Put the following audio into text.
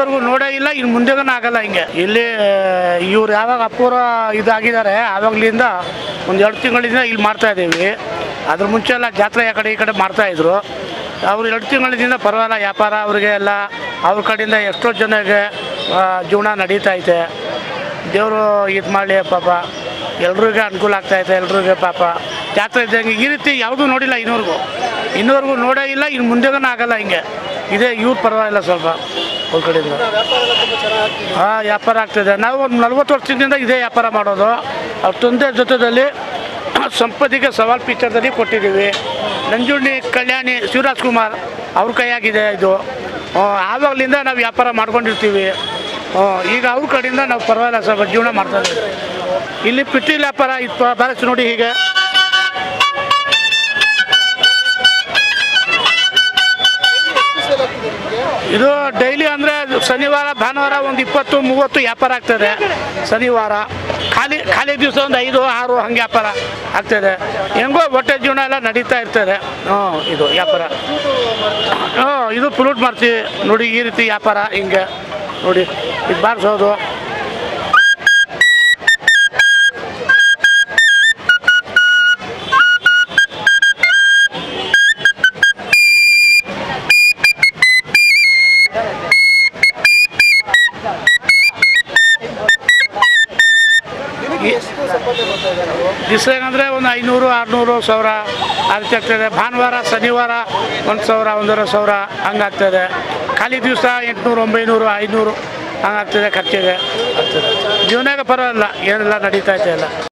ಇನ್ನೂವರೆಗೂ ನೋಡೇ ಇಲ್ಲ ಇನ್ನು ಮುಂದೆಗೂ ಆಗಲ್ಲ ಹಿಂಗೆ ಇಲ್ಲಿ ಇವ್ರು ಯಾವಾಗ ಅಪೂರ್ವ ಇದಾಗಿದ್ದಾರೆ ಆವಾಗಲಿಂದ ಒಂದು ಎರಡು ತಿಂಗಳಿಂದ ಇಲ್ಲಿ ಮಾಡ್ತಾ ಇದ್ದೀವಿ ಅದ್ರ ಮುಂಚೆ ಎಲ್ಲ ಜಾತ್ರೆ ಆ ಕಡೆ ಈ ಕಡೆ ಮಾಡ್ತಾಯಿದ್ರು ಅವ್ರು ಎರಡು ತಿಂಗಳಿಂದ ಪರವಾಗಿಲ್ಲ ವ್ಯಾಪಾರ ಅವ್ರಿಗೆ ಎಲ್ಲ ಅವ್ರ ಕಡೆಯಿಂದ ಎಷ್ಟೋ ಜನಕ್ಕೆ ಆ, ಜೀವನ ನಡೀತೈತೆ ದೇವರು ಇದು ಮಾಡಲಿ ಪಾಪ ಎಲ್ರಿಗೂ ಅನುಕೂಲ ಆಗ್ತೈತೆ ಎಲ್ರಿಗೂ ಪಾಪ ಜಾತ್ರೆ ಇದ್ದಂಗೆ ಈ ರೀತಿ ಯಾವುದೂ ನೋಡಿಲ್ಲ ಇನ್ನೂವರೆಗೂ ಇನ್ನೂವರೆಗೂ ನೋಡೇ ಇಲ್ಲ ಇನ್ನು ಮುಂದೆಗೂ ಆಗಲ್ಲ ಹಿಂಗೆ ಇದೇ ಇವ್ರು ಪರವಾಗಿಲ್ಲ ಸ್ವಲ್ಪ ಅವ್ರ ಕಡೆಯಿಂದ ಹಾಂ ವ್ಯಾಪಾರ ಆಗ್ತಿದೆ ನಾವು ಒಂದು ನಲ್ವತ್ತು ವರ್ಷದಿಂದ ಇದೇ ವ್ಯಾಪಾರ ಮಾಡೋದು ಅವ್ರ ತಂದೆ ಜೊತೆದಲ್ಲಿ ಸಂಪತ್ತಿಗೆ ಸವಾಲ್ ಪಿಕ್ಚರ್ದಲ್ಲಿ ಕೊಟ್ಟಿದ್ದೀವಿ ನಂಜುಂಡಿ ಕಲ್ಯಾಣಿ ಶಿವರಾಜ್ ಕುಮಾರ್ ಅವ್ರ ಕೈಯಾಗಿದೆ ಇದು ಆ, ಆವಾಗಲಿಂದ ನಾವು ವ್ಯಾಪಾರ ಮಾಡ್ಕೊಂಡಿರ್ತೀವಿ ಆ, ಈಗ ಅವ್ರ ಕಡೆಯಿಂದ ನಾವು ಪರವಾಗಿಲ್ಲ ಸ್ವಲ್ಪ ಜೀವನ ಮಾಡ್ತಾ ಇದ್ದೀವಿ ಇಲ್ಲಿ ಪಿಟೀಲ್ ವ್ಯಾಪಾರ ಇತ್ತು ಬ್ಯಾಲೆನ್ಸ್ ನೋಡಿ ಹೀಗೆ ಇದು ಡೈಲಿ ಅಂದರೆ ಶನಿವಾರ ಭಾನುವಾರ ಒಂದು ಇಪ್ಪತ್ತು ಮೂವತ್ತು ವ್ಯಾಪಾರ ಆಗ್ತದೆ ಶನಿವಾರ ಖಾಲಿ ಖಾಲಿ ದಿವಸ ಒಂದು ಐದು ಆರು ಹಂಗೆ ವ್ಯಾಪಾರ ಆಗ್ತದೆ ಹೆಂಗೋ ಹೊಟ್ಟೆ ಜೀವನ ಎಲ್ಲ ನಡೀತಾ ಇರ್ತದೆ ಹ್ಞೂ ಇದು ವ್ಯಾಪಾರ ಹ್ಞೂ ಇದು ಫ್ರೂಟ್ ಮಾಡ್ತೀವಿ ನೋಡಿ ಈ ರೀತಿ ವ್ಯಾಪಾರ ಹಿಂಗೆ ನೋಡಿ ಇದು ಬಾರಿಸೋದು ದಿವಸಗಂದರೆ ಒಂದು ಐನೂರು ಆರುನೂರು ಸಾವಿರ ಆ ರೀತಿ ಆಗ್ತದೆ ಭಾನುವಾರ ಶನಿವಾರ ಒಂದು ಸಾವಿರ ಒಂದೂವರೆ ಸಾವಿರ ಹಂಗಾಗ್ತದೆ ಖಾಲಿ ದಿವಸ ಎಂಟುನೂರು ಒಂಬೈನೂರು ಐನೂರು ಹಂಗಾಗ್ತದೆ ಖರ್ಚಿಗೆ ಆಗ್ತದೆ ಜೀವನಾಗ ಪರವಾಗಿಲ್ಲ ಏನೆಲ್ಲ ನಡೀತಾ ಇದೆ ಎಲ್ಲ